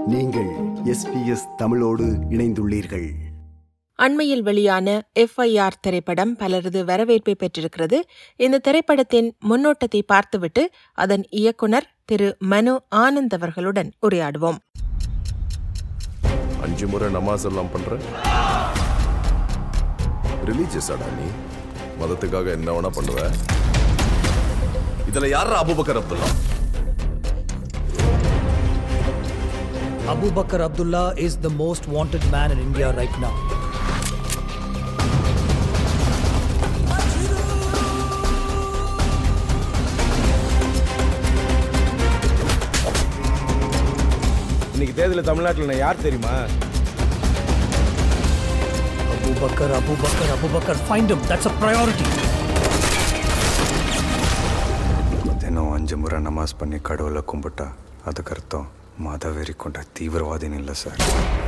நீங்கள் எஸ்பிஎஸ் தமிழோடு இணைந்துள்ளீர்கள் அண்மையில் வெளியான எஃப்ஐஆர் திரைப்படம் பலரது வரவேற்பை பெற்றிருக்கிறது இந்த திரைப்படத்தின் முன்னோட்டத்தை பார்த்துவிட்டு அதன் இயக்குனர் திரு மனு ஆனந்த் அவர்களுடன் உரையாடுவோம் அஞ்சு முறை நமாஸ் எல்லாம் பண்ற ரிலீஜியஸ் அடா நீ மதத்துக்காக என்ன வேணா பண்ணுவ இதுல யாரா Abubakkar Abdullah Abu Bakr Abdullah is the most wanted man in India right now. இன்னைக்கு தேர்தலில் தமிழ்நாட்டில் நான் யார் தெரியுமா Abu Bakr, Abu Bakr, Abu Bakr, find him. That's a priority. தினம் அஞ்சு முறை நமாஸ் பண்ணி கடவுளை கும்பிட்டா அதுக்கு அர்த்தம் மத வெறி கொண்ட தீவிரவாதின்னு இல்லை சார்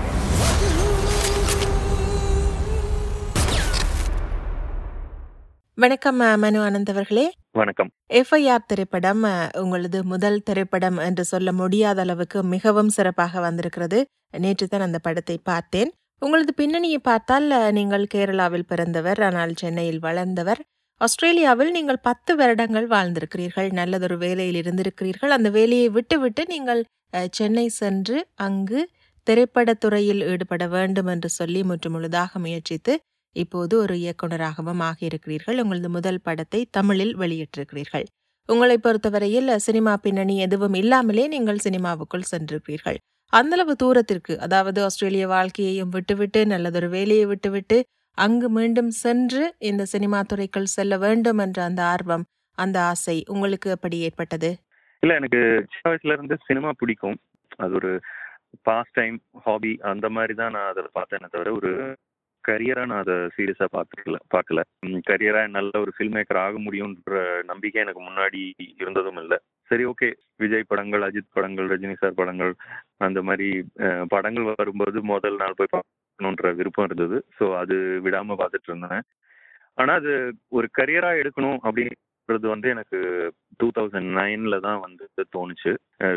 வணக்கம் அஹ், மனு ஆனந்த் அவர்களே வணக்கம் எஃப்ஐஆர் திரைப்படம் அஹ், உங்களது முதல் திரைப்படம் என்று சொல்ல முடியாத அளவுக்கு மிகவும் சிறப்பாக வந்திருக்கிறது நேற்று தான் அந்த படத்தை பார்த்தேன் உங்களது பின்னணியை பார்த்தால் அஹ், நீங்கள் கேரளாவில் பிறந்தவர் ஆனால் சென்னையில் வளர்ந்தவர் ஆஸ்திரேலியாவில் நீங்கள் பத்து வருடங்கள் வாழ்ந்திருக்கிறீர்கள் நல்லதொரு வேலையில் இருந்திருக்கிறீர்கள் அந்த வேலையை விட்டுவிட்டு நீங்கள் அஹ், சென்னை சென்று அங்கு திரைப்படத்துறையில் ஈடுபட வேண்டும் என்று சொல்லி முற்றுமுழுதாக முயற்சித்து இப்போது ஒரு இயக்குனராகவும் ஆகியிருக்கிறீர்கள் உங்களது முதல் படத்தை தமிழில் வெளியிட்டிருக்கிறீர்கள் உங்களை பொறுத்தவரையில் சினிமா பின்னணி எதுவும் இல்லாமலே நீங்கள் சினிமாவுக்குள் சென்றிருக்கிறீர்கள் அந்தளவு தூரத்திற்கு அதாவது ஆஸ்திரேலிய வாழ்க்கையையும் விட்டுவிட்டு நல்லதொரு வேலையை விட்டுவிட்டு அங்கு மீண்டும் சென்று இந்த சினிமா துறைக்குள் செல்ல வேண்டும் என்ற அந்த ஆர்வம் அந்த ஆசை உங்களுக்கு எப்படி ஏற்பட்டது இல்ல எனக்கு சின்ன வயசுல இருந்து சினிமா பிடிக்கும் அது ஒரு பாஸ்ட் டைம் ஹாபி அந்த மாதிரி தான் நான் அதை பார்த்தேனே தவிர ஒரு கரியரா நான் அதை சீரியஸா பார்த்துக்கல பார்க்கல கரியரா நல்ல ஒரு ஃபில்ம் மேக்கர் ஆக முடியும்ன்ற நம்பிக்கை எனக்கு முன்னாடி இருந்ததும் இல்லை சரி ஓகே விஜய் படங்கள் அஜித் படங்கள் ரஜினி சார் படங்கள் அந்த மாதிரி அஹ், படங்கள் வரும்போது முதல் நாள் போய் பார்க்கணுன்ற விருப்பம் இருந்தது ஸோ அது விடாம பார்த்துட்டு இருந்தேன் ஆனா அது ஒரு கரியரா எடுக்கணும் அப்படின்றது வந்து எனக்கு டூ தௌசண்ட் நைன்ல தான் வந்து தோணுச்சு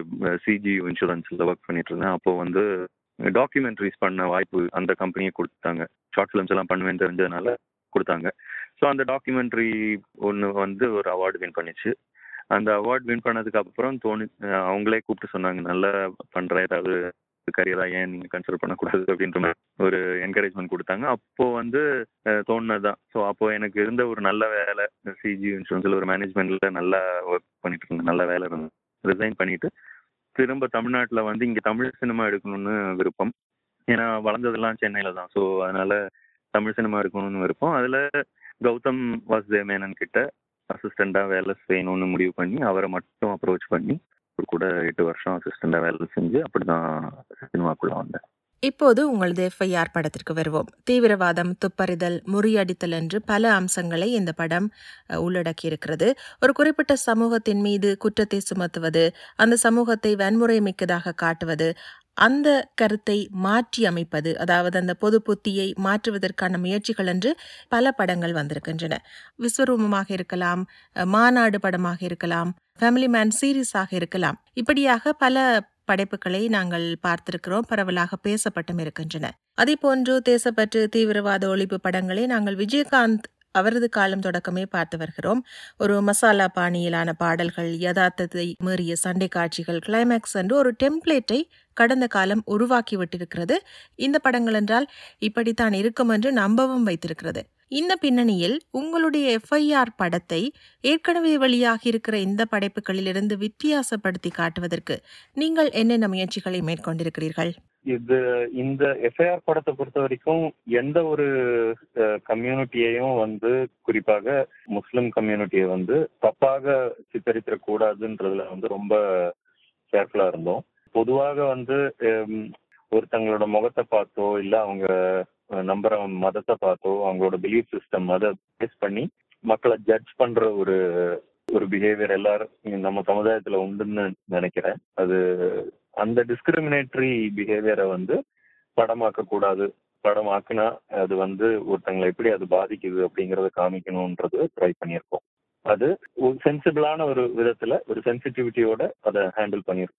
சிஜி இன்சூரன்ஸ்ல ஒர்க் பண்ணிட்டு இருந்தேன் அப்போ வந்து டாக்குமெண்ட்ரிஸ் பண்ண வாய்ப்பு அந்த கம்பெனியை கொடுத்தாங்க ஷார்ட் ஃபிலிம்ஸ் எல்லாம் பண்ணுவேன்னு தெரிஞ்சதுனால கொடுத்தாங்க ஸோ அந்த டாக்குமெண்ட்ரி ஒன்று வந்து ஒரு அவார்டு வின் பண்ணிச்சு அந்த அவார்ட் வின் பண்ணதுக்கு அப்புறம் தோணு அஹ் அவங்களே கூப்பிட்டு சொன்னாங்க நல்லா பண்ற ஏதாவது கரியரா ஏன் நீங்க கன்சிடர் பண்ணக்கூடாது அப்படின்ற மாதிரி ஒரு என்கரேஜ்மெண்ட் கொடுத்தாங்க அப்போ வந்து அஹ், தோணுனதுதான் ஸோ அப்போ எனக்கு இருந்த ஒரு நல்ல வேலை சிஜி இன்சூரன்ஸ்ல ஒரு மேனேஜ்மெண்ட்ல நல்லா ஒர்க் பண்ணிட்டு இருந்தேன் நல்ல வேலை இருந்தது ரிசைன் பண்ணிட்டு திரும்ப தமிழ்நாட்டில் வந்து இங்கே தமிழ் சினிமா எடுக்கணும்னு விருப்பம் ஏன்னா வளர்ந்ததெல்லாம் சென்னையில தான் ஸோ அதனால தமிழ் சினிமா எடுக்கணும்னு விருப்பம் அதில் கௌதம் வாசுதேவ் மேனன் கிட்ட அசிஸ்டண்டாக வேலை செய்யணும்னு முடிவு பண்ணி அவரை மட்டும் அப்ரோச் பண்ணி அவர் கூட எட்டு வருஷம் அசிஸ்டண்டாக வேலை செஞ்சு அப்படிதான் சினிமாக்குள்ள வந்தேன் இப்போது உங்களது எஃப்ஐஆர் படத்திற்கு வருவோம் தீவிரவாதம் துப்பறிதல் முறியடித்தல் என்று பல அம்சங்களை இந்த படம் அஹ், உள்ளடக்கியிருக்கிறது ஒரு குறிப்பிட்ட சமூகத்தின் மீது குற்றத்தை சுமத்துவது அந்த சமூகத்தை வன்முறை மிக்கதாக காட்டுவது அந்த கருத்தை மாற்றி அமைப்பது அதாவது அந்த பொது புத்தியை மாற்றுவதற்கான முயற்சிகள் என்று பல படங்கள் வந்திருக்கின்றன விஸ்வரூபமாக இருக்கலாம் அஹ், மாநாடு படமாக இருக்கலாம் ஃபேமிலி மேன் சீரீஸாக இருக்கலாம் இப்படியாக பல படைப்புகளை நாங்கள் பார்த்திருக்கிறோம் பரவலாக பேசப்பட்டும் இருக்கின்றன அதே போன்று தேசப்பற்று தீவிரவாத ஒழிப்பு படங்களை நாங்கள் விஜயகாந்த் அவரது காலம் தொடக்கமே பார்த்து வருகிறோம் ஒரு மசாலா பாணியிலான பாடல்கள் யதார்த்தத்தை மீறிய சண்டை காட்சிகள் கிளைமேக்ஸ் என்று ஒரு டெம்ப்ளேட்டை கடந்த காலம் உருவாக்கி விட்டிருக்கிறது இந்த படங்கள் என்றால் இப்படித்தான் இருக்கும் என்று நம்பவும் வைத்திருக்கிறது இந்த பின்னணியில் உங்களுடைய எஃப்ஐஆர் படத்தை ஏற்கனவே வெளியாகி இருக்கிற இந்த படைப்புகளிலிருந்து வித்தியாசப்படுத்தி காட்டுவதற்கு நீங்கள் என்னென்ன முயற்சிகளை மேற்கொண்டிருக்கிறீர்கள் இது இந்த எஃப்ஐஆர் படத்தை பொறுத்த வரைக்கும் எந்த ஒரு கம்யூனிட்டியையும் வந்து குறிப்பாக முஸ்லிம் கம்யூனிட்டியை வந்து தப்பாக சித்தரித்திட கூடாதுன்றதுல வந்து ரொம்ப கேர்ஃபுல்லா இருந்தோம் பொதுவாக வந்து ஹம், ஒருத்தங்களோட முகத்தை பார்த்தோ இல்ல அவங்க அஹ், நம்புற மதத்தை பார்த்தோ அவங்களோட பிலீஃப் சிஸ்டம் அதை பேஸ் பண்ணி மக்களை ஜட்ஜ் பண்ற ஒரு ஒரு பிஹேவியர் எல்லாரும் நம்ம சமுதாயத்துல உண்டுன்னு நினைக்கிறேன் அது அந்த டிஸ்கிரிமினேட்டரி பிஹேவியரை வந்து படமாக்க கூடாது படமாக்குனா அது வந்து ஒருத்தங்களை எப்படி அது பாதிக்குது அப்படிங்கறத காமிக்கணும்ன்றது ட்ரை பண்ணியிருக்கோம் அது ஒரு சென்சிபிளான ஒரு விதத்துல ஒரு சென்சிட்டிவிட்டியோட அதை ஹேண்டில் பண்ணியிருக்கோம்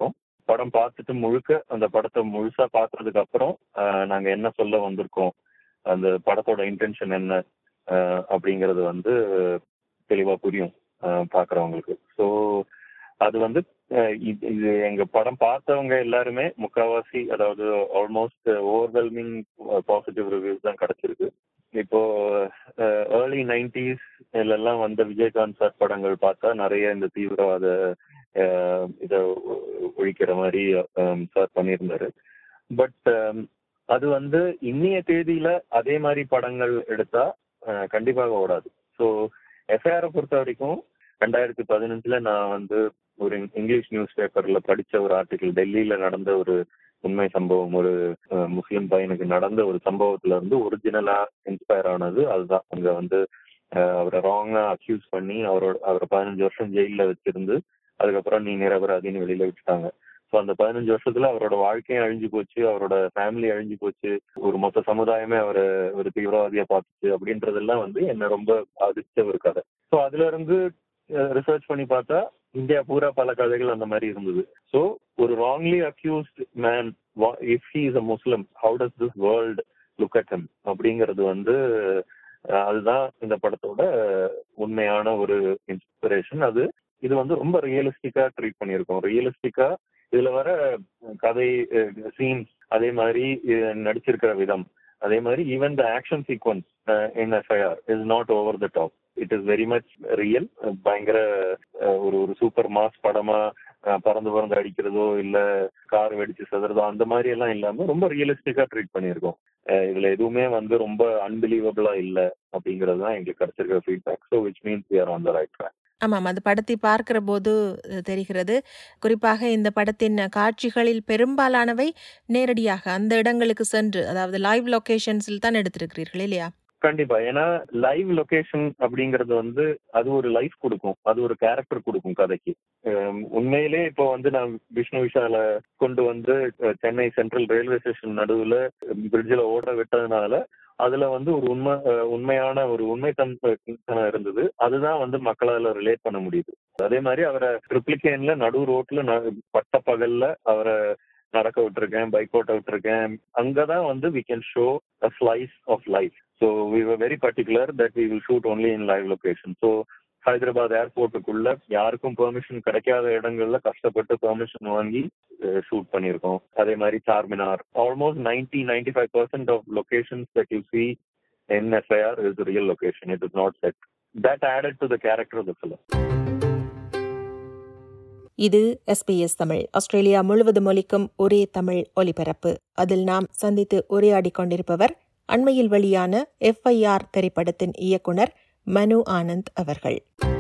படம் பார்த்துட்டு முழுக்க அந்த படத்தை முழுசா பார்த்ததுக்கு அப்புறம் ஆஹ், நாங்க என்ன சொல்ல வந்திருக்கோம் அந்த படத்தோட இன்டென்ஷன் என்ன ஆஹ், அப்படிங்கிறது வந்து தெளிவா புரியும் ஆஹ், பார்க்கறவங்களுக்கு ஸோ அது வந்து அஹ், இது இது எங்க படம் பார்த்தவங்க எல்லாருமே முக்காவாசி அதாவது ஆல்மோஸ்ட் ஓவர்வெல்மிங் பாசிட்டிவ் ரிவ்யூஸ் தான் கிடைச்சிருக்கு இப்போ ஏர்லி நைன்டிஸ் எல்லாம் வந்த விஜயகாந்த் சார் படங்கள் பார்த்தா நிறைய இந்த தீவிரவாத அஹ், இதை ஒ- ஒழிக்கிற மாதிரி சார் பண்ணியிருந்தாரு பட் அது வந்து இன்னைய தேதியில அதே மாதிரி படங்கள் எடுத்தா அஹ், கண்டிப்பாக ஓடாது ஸோ எஃப்ஐஆரை பொறுத்த வரைக்கும் ரெண்டாயிரத்தி பதினஞ்சுல நான் வந்து ஒரு இங்கிலீஷ் நியூஸ் பேப்பர்ல படிச்ச ஒரு ஆர்டிகிள் டெல்லியில நடந்த ஒரு உண்மை சம்பவம் ஒரு அஹ், முஸ்லிம் பையனுக்கு நடந்த ஒரு சம்பவத்துல இருந்து ஒரிஜினலா இன்ஸ்பயர் ஆனது அதுதான் அங்க வந்து அஹ், அவரை ராங்கா அக்யூஸ் பண்ணி அவரோட அவரை பதினஞ்சு வருஷம் ஜெயில வச்சிருந்து அதுக்கப்புறம் நீ நிரபராதின்னு வெளியில விட்டுட்டாங்க ஸோ அந்த பதினஞ்சு வருஷத்துல அவரோட வாழ்க்கையும் அழிஞ்சு போச்சு அவரோட ஃபேமிலி அழிஞ்சு போச்சு ஒரு மொத்த சமுதாயமே அவரை ஒரு தீவிரவாதியா பார்த்துச்சு அப்படின்றதெல்லாம் வந்து என்ன ரொம்ப பாதிச்ச ஒரு கதை ஸோ அதுல இருந்து ரிசர்ச் பண்ணி பார்த்தா இந்தியா பூரா பல கதைகள் அந்த மாதிரி இருந்தது ஸோ ஒரு wrongly accused man if he is a Muslim how does this world look at him அப்படிங்கிறது வந்து அஹ், அதுதான் இந்த படத்தோட உண்மையான ஒரு இன்ஸ்பிரேஷன் அது இது வந்து ரொம்ப ரியலிஸ்டிக்கா ட்ரீட் பண்ணியிருக்கோம் ரியலிஸ்டிக்கா இதுல வர கதை சீன்ஸ் அதே மாதிரி அஹ், நடிச்சிருக்கிற விதம் அதே மாதிரி even the action sequence in FIR is not over the top it is very much real பயங்கர அஹ், ஒரு ஒரு சூப்பர் மாஸ் படமா அஹ், பறந்து பறந்து அடிக்கிறதோ இல்ல கார் வெடிச்சு செதுறதோ அந்த மாதிரி எல்லாம் இல்லாம ரொம்ப ரியலிஸ்டிக்கா ட்ரீட் பண்ணியிருக்கோம் அஹ், இதுல எதுவுமே வந்து ரொம்ப அன்பிலீவபிளா இல்ல அப்படிங்கிறது தான் எங்களுக்கு கிடைச்சிருக்கிற feedback so which means we are on the right track ஆமாம் அது படத்தை பார்க்கிற போது அஹ், தெரிகிறது குறிப்பாக இந்த படத்தின் காட்சிகளில் பெரும்பாலானவை நேரடியாக அந்த இடங்களுக்கு சென்று அதாவது லைவ் லொகேஷன்ஸில் தான் எடுத்திருக்கிறீர்கள் இல்லையா கண்டிப்பா ஏன்னா லைவ் லொகேஷன் அப்படிங்கறது வந்து அது ஒரு லைஃப் கொடுக்கும் அது ஒரு கேரக்டர் கொடுக்கும் கதைக்கு ஹம், உண்மையிலே இப்போ வந்து நான் விஷ்ணு விஷால கொண்டு வந்து ah, Chennai central railway station நடுவுல பிரிட்ஜில் ஓட விட்டதுனால அதுல வந்து ஒரு உண்மை அஹ், உண்மையான ஒரு உண்மை தன்மை இருந்தது அதுதான் வந்து மக்களால ரிலேட் பண்ண முடியுது அதே மாதிரி அவரை ட்ரிப்ளிகேன்ல நடு ரோட்ல ந- பட்ட பகல்ல அவரை நடக்க விட்டுருக்கேன் பைக் ஓட்ட விட்டுருக்கேன் அங்கதான் வந்து we can show a slice of life so we were very particular that we will shoot only in live location so Hyderabad ஏர்போர்ட்டுக்குள்ள யாருக்கும் பெர்மிஷன் கிடைக்காத இடங்கள்ல கஷ்டப்பட்டு பெர்மிஷன் வாங்கி ஷூட் பண்ணியிருக்கோம் அதே மாதிரி Charminar almost ninety ninety five percent of locations that you see in FIR is real location it is not set that added to the character of the film இது எஸ்பிஎஸ் தமிழ் ஆஸ்திரேலியா முழுவதும் ஒலிக்கும் ஒரே தமிழ் ஒலிபரப்பு அதில் நாம் சந்தித்து உரையாடிக் கொண்டிருப்பவர் அண்மையில் வெளியான எஃப்ஐஆர் திரைப்படத்தின் இயக்குனர் மனு ஆனந்த் அவர்கள்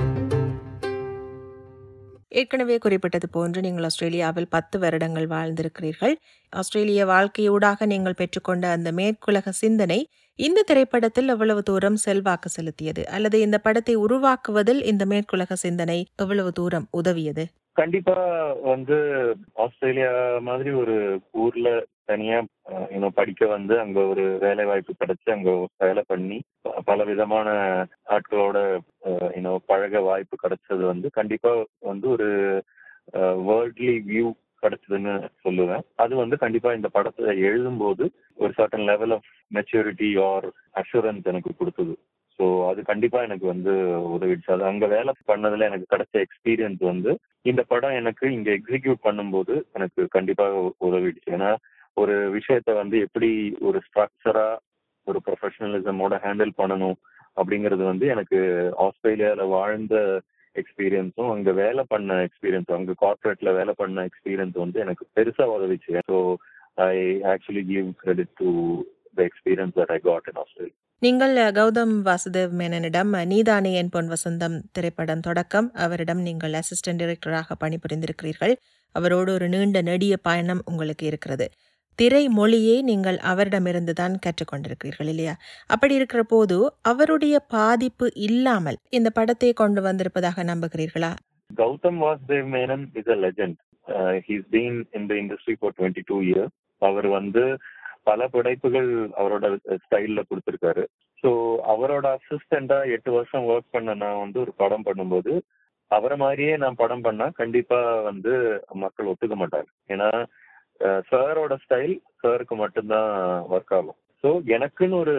ஏற்கனவே குறிப்பிட்டது போன்று நீங்கள் ஆஸ்திரேலியாவில் பத்து வருடங்கள் வாழ்ந்திருக்கிறீர்கள் ஆஸ்திரேலிய வாழ்க்கையூடாக நீங்கள் பெற்றுக்கொண்ட அந்த மேற்குலக சிந்தனை இந்த திரைப்படத்தில் எவ்வளவு தூரம் செல்வாக்கு செலுத்தியது அல்லது இந்த படத்தை உருவாக்குவதில் இந்த மேற்குலக சிந்தனை எவ்வளவு தூரம் உதவியது கண்டிப்பா வந்து ஆஸ்திரேலியா மாதிரி ஒரு ஊர்ல தனியா இன்னும் படிக்க வந்து அங்க ஒரு வேலை வாய்ப்பு கிடைச்சு அங்க வேலை பண்ணி ப- பல விதமான ஆட்களோட இன்னும் பழக வாய்ப்பு கிடைச்சது வந்து கண்டிப்பா வந்து ஒரு வேர்ல்ட்லி வியூ கிடைச்சதுன்னு சொல்லுவேன் அது வந்து கண்டிப்பா இந்த படத்தை எழுதும்போது ஒரு certain level of maturity or assurance எனக்கு கொடுத்தது ஸோ அது கண்டிப்பா எனக்கு வந்து உதவிடுச்சு அது அங்க வேலை பண்ணதுல எனக்கு கிடைச்ச எக்ஸ்பீரியன்ஸ் வந்து இந்த படம் எனக்கு இங்க எக்ஸிக்யூட் பண்ணும்போது எனக்கு கண்டிப்பா உ- உதவிடுச்சு ஏன்னா ஒரு விஷயத்த வந்து எப்படி ஒரு ஸ்ட்ரக்சரா ஒரு ப்ரொஃபஷனலிசமோட ஹேண்டில் பண்ணணும் அப்படிங்கிறது வந்து எனக்கு ஆஸ்திரேலியால வாழ்ந்த எக்ஸ்பீரியன்ஸும் அங்க வேலை பண்ண எக்ஸ்பீரியன்ஸும் அங்க கார்பரேட்ல வேலை பண்ண எக்ஸ்பீரியன்ஸ் வந்து எனக்கு பெருசா உதவிச்சு so I actually give credit to the experience that I got in Australia நீங்கள் கௌதம் வாசுதேவ் மேனனிடம் நீதானே என் பொன் வசந்தம் திரைப்படம் தொடக்கம் அவரிடம் நீங்கள் அசிஸ்டன்ட் டைரக்டராக பணிபுரிந்திருக்கிறீர்கள் அவரோடு ஒரு நீண்ட நெடிய பயணம் உங்களுக்கு இருக்கிறது திரை மொழியை நீங்கள் அவரிடமிருந்து தான் கற்றுக்கொண்டிருக்கிறீர்கள் இல்லையா அப்படி இருக்கிற போது அவருடைய பாதிப்பு இல்லாமல் இந்த படத்தை கொண்டு வந்திருப்பதாக நம்புகிறீர்களா Gautam Vasudev Menon is a legend. Uh, he's been in the industry for 22 years. அவர் வந்து பல படைப்புகள் அவரோட ஸ்டைல்ல கொடுத்திருக்காரு ஸோ அவரோட அசிஸ்டண்டா எட்டு வருஷம் ஒர்க் பண்ண நான் வந்து ஒரு படம் பண்ணும்போது அவரை மாதிரியே நான் படம் பண்ணா கண்டிப்பா வந்து மக்கள் ஒத்துக்க மாட்டாங்க ஏன்னா சாரோட ஸ்டைல் சாருக்கு மட்டும்தான் ஒர்க் ஆகும் ஸோ எனக்குன்னு ஒரு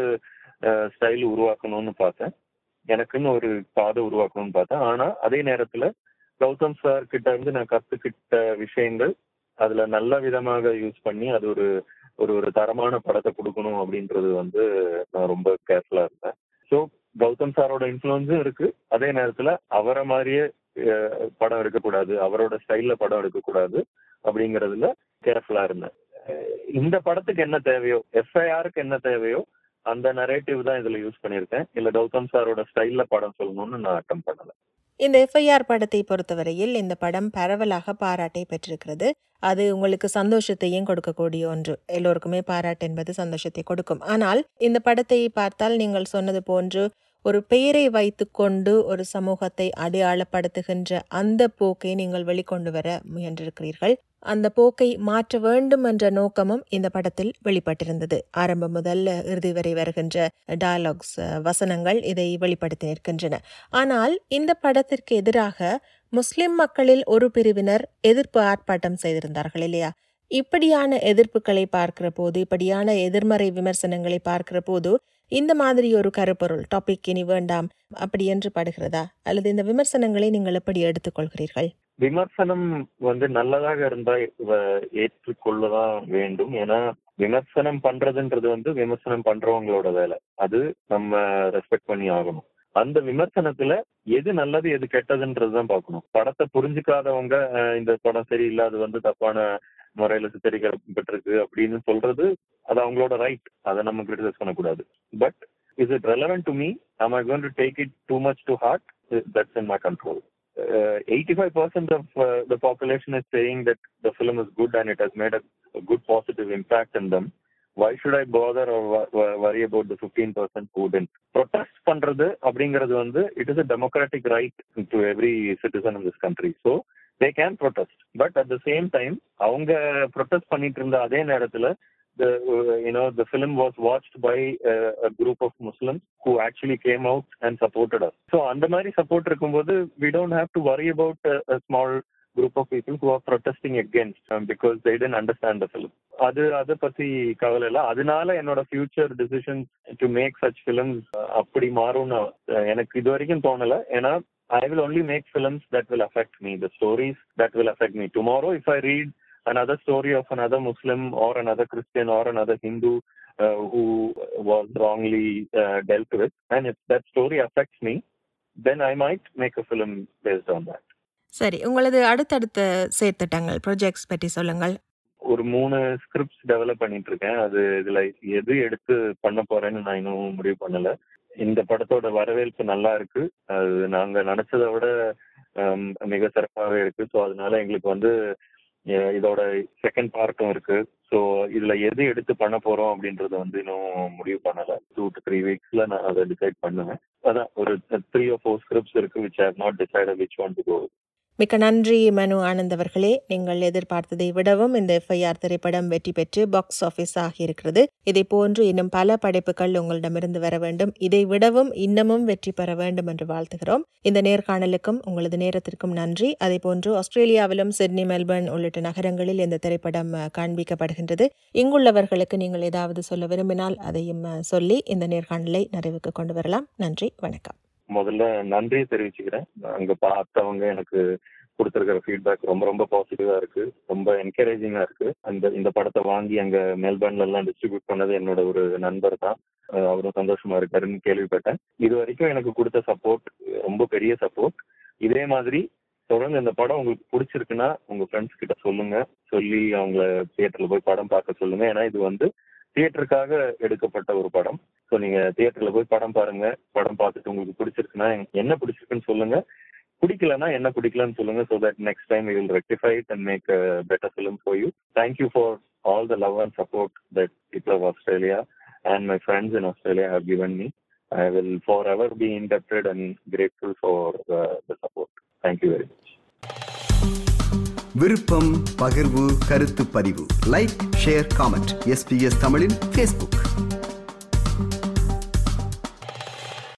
ஸ்டைல் உருவாக்கணும்னு பார்த்தேன் எனக்குன்னு ஒரு பாதை உருவாக்கணும்னு பார்த்தேன் ஆனா அதே நேரத்துல கௌதம் சார் கிட்ட இருந்து நான் கத்துக்கிட்ட விஷயங்கள் அதுல நல்ல விதமாக யூஸ் பண்ணி அது ஒரு ஒரு ஒரு தரமான படத்தை கொடுக்கணும் அப்படின்றது வந்து நான் ரொம்ப கேர்ஃபுல்லா இருந்தேன் ஸோ கௌதம் சாரோட இன்ஃப்ளூயன்ஸும் இருக்கு அதே நேரத்துல அவரை மாதிரியே அஹ், படம் எடுக்கக்கூடாது அவரோட ஸ்டைல்ல படம் எடுக்கக்கூடாது அப்படிங்கறதுல கேர்ஃபுல்லா இருந்தேன் அஹ், இந்த படத்துக்கு என்ன தேவையோ எஃப்ஐஆருக்கு என்ன தேவையோ அந்த நரேட்டிவ் தான் இதுல யூஸ் பண்ணியிருக்கேன் இல்ல கௌதம் சாரோட ஸ்டைல்ல படம் சொல்லணும்னு நான் அட்டம் பண்ணல இந்த எஃப்ஐஆர் படத்தை பொறுத்தவரையில் இந்த படம் பரவலாக பாராட்டை பெற்றிருக்கிறது அது உங்களுக்கு சந்தோஷத்தையும் கொடுக்கக்கூடிய ஒன்று எல்லோருக்குமே பாராட்டு என்பது சந்தோஷத்தை கொடுக்கும் ஆனால் இந்த படத்தை பார்த்தால் நீங்கள் சொன்னது போன்று ஒரு பெயரை வைத்துக்கொண்டு ஒரு சமூகத்தை அடையாளப்படுத்துகின்ற அந்த போக்கை நீங்கள் வெளிக்கொண்டு வர முயன்றிருக்கிறீர்கள் அந்த போக்கை மாற்ற வேண்டும் என்ற நோக்கமும் இந்த படத்தில் வெளிப்பட்டிருந்தது ஆரம்பம் முதல் இறுதி வரை வருகின்ற டயலாக்ஸ் வசனங்கள் இதை வெளிப்படுத்தி நிற்கின்றன ஆனால் இந்த படத்திற்கு எதிராக முஸ்லிம் மக்களில் ஒரு பிரிவினர் எதிர்ப்பு ஆர்ப்பாட்டம் செய்திருந்தார்கள் இல்லையா இப்படியான எதிர்ப்புகளை பார்க்கிற போது இப்படியான எதிர்மறை விமர்சனங்களை பார்க்கிற போது இந்த மாதிரி ஒரு கருப்பொருள் டாபிக் இனி வேண்டாம் அப்படி என்று படுகிறதா அல்லது இந்த விமர்சனங்களை நீங்கள் எப்படி எடுத்துக்கொள்கிறீர்கள் விமர்சனம் வந்து நல்லதாக இருந்தா இவ- ஏற்றுக்கொள்ளதான் வேண்டும் ஏன்னா விமர்சனம் பண்றதுன்றது வந்து விமர்சனம் பண்றவங்களோட வேலை அது நம்ம ரெஸ்பெக்ட் பண்ணி ஆகணும் அந்த விமர்சனத்துல எது நல்லது எது கெட்டதுன்றதுதான் பார்க்கணும் படத்தை புரிஞ்சுக்காதவங்க அஹ், இந்த படம் சரியில்லை அது வந்து தப்பான முறையில சித்தரிக்கப்பட்டிருக்கு அப்படின்னு சொல்றது அது அவங்களோட ரைட் அதை நம்ம கிரிட்டிசைஸ் பண்ணக்கூடாது but is it relevant to me am I going to take it too much to heart that's in my control uh, 85% of uh, the population is saying that the film is good and it has made a, a good positive impact in them. Why should I bother or wo- wo- worry about the 15% who didn't? Protest பண்றது அப்படிங்கிறது வந்து it is a democratic right to every citizen in this country. So they can protest. But at the same time, அவங்க protest பண்ணிட்டு இருந்த அதே நேரத்துல the uh, you know the film was watched by uh, a group of Muslims who actually came out and supported us. So அந்த மாதிரி support இருக்கும்போது we don't have to worry about a, a small group of people who are protesting against um, because they didn't understand the film. அது அதை பத்தி கவலை இல்லை அதனால என்னோட future decisions to make such films அப்படி மாறும்னு அஹ், எனக்கு இது வரைக்கும் தோணல ஏன்னா I will only make films that will affect me, the stories that will affect me. Tomorrow, if I read another story of another Muslim or another Christian or another Hindu uh, who was wrongly uh, dealt with, and if that story affects me, then I might make a film based on that. சரி உங்களது அடுத்தடுத்த செயற்திட்டங்கள் projects பற்றி சொல்லுங்கள் ஒரு மூணு scripts develop பண்ணிட்டு இருக்கேன் அது இதுல எது எடுத்து பண்ண போறேன்னு நான் இன்னும் முடிவு பண்ணல இந்த படத்தோட வரவேற்பு நல்லா இருக்கு அது நாங்க நினைச்சதை விட ஹம், மிக சிறப்பாகவே இருக்கு ஸோ அதனால எங்களுக்கு வந்து அஹ், இதோட செகண்ட் பார்ட்டும் இருக்கு ஸோ இதுல எது எடுத்து பண்ண போறோம் அப்படின்றது வந்து இன்னும் முடிவு பண்ணல டூ டு த்ரீ வீக்ஸ்ல நான் அதை டிசைட் பண்ணுவேன் அதான் ஒரு த்ரீ ஆர் ஃபோர் ஸ்கிரிப்ட்ஸ் இருக்கு which have not decide which one to go மிக்க நன்றி மனு ஆனந்த் அவர்களே நீங்கள் எதிர்பார்த்ததை விடவும் இந்த எஃப்ஐஆர் திரைப்படம் வெற்றி பெற்று பாக்ஸ் ஆபீஸ் ஆகியிருக்கிறது இதை போன்று இன்னும் பல படைப்புகள் உங்களிடமிருந்து வர வேண்டும் இதை விடவும் இன்னமும் வெற்றி பெற வேண்டும் என்று வாழ்த்துகிறோம் இந்த நேர்காணலுக்கும் உங்களது நேரத்திற்கும் நன்றி அதே போன்று ஆஸ்திரேலியாவிலும் சிட்னி மெல்பர்ன் உள்ளிட்ட நகரங்களில் இந்த திரைப்படம் அஹ், காண்பிக்கப்படுகின்றது இங்குள்ளவர்களுக்கு நீங்கள் ஏதாவது சொல்ல விரும்பினால் அதையும் அஹ், சொல்லி இந்த நேர்காணலை நிறைவுக்கு கொண்டு வரலாம் நன்றி வணக்கம் முதல்ல நன்றியை தெரிவிச்சுக்கிறேன் அங்க பார்த்தவங்க எனக்கு கொடுத்துருக்கிற ஃபீட்பேக் ரொம்ப ரொம்ப பாசிட்டிவா இருக்கு ரொம்ப என்கரேஜிங்கா இருக்கு அந்த இந்த படத்தை வாங்கி அங்க மெல்பர்ன்ல எல்லாம் டிஸ்ட்ரிபியூட் பண்ணது என்னோட ஒரு நண்பர் தான் அஹ் அவரும் சந்தோஷமா இருக்காருன்னு கேள்விப்பட்டேன் இது வரைக்கும் எனக்கு கொடுத்த சப்போர்ட் ரொம்ப பெரிய சப்போர்ட் இதே மாதிரி தொடர்ந்து இந்த படம் உங்களுக்கு பிடிச்சிருக்குன்னா உங்க ஃப்ரெண்ட்ஸ் கிட்ட சொல்லுங்க சொல்லி அவங்கள தியேட்டர்ல போய் படம் பார்க்க சொல்லுங்க ஏன்னா இது வந்து தியேட்டருக்காக எடுக்கப்பட்ட ஒரு படம் ஸோ நீங்க தியேட்டர்ல போய் படம் பாருங்க படம் பார்த்துட்டு உங்களுக்கு பிடிச்சிருக்குன்னா என்ன பிடிச்சிருக்குன்னு சொல்லுங்க பிடிக்கலன்னா என்ன பிடிக்கலன்னு சொல்லுங்க so that next time you will rectify it and make better film for you thank you for all the love and support that people of Australia and my friends in Australia have given me I will forever be indebted and grateful for the, the support. Thank you very much. விருப்பம் பகிர்வு கருத்து பதிவு like share comment SBS தமிழின் Facebook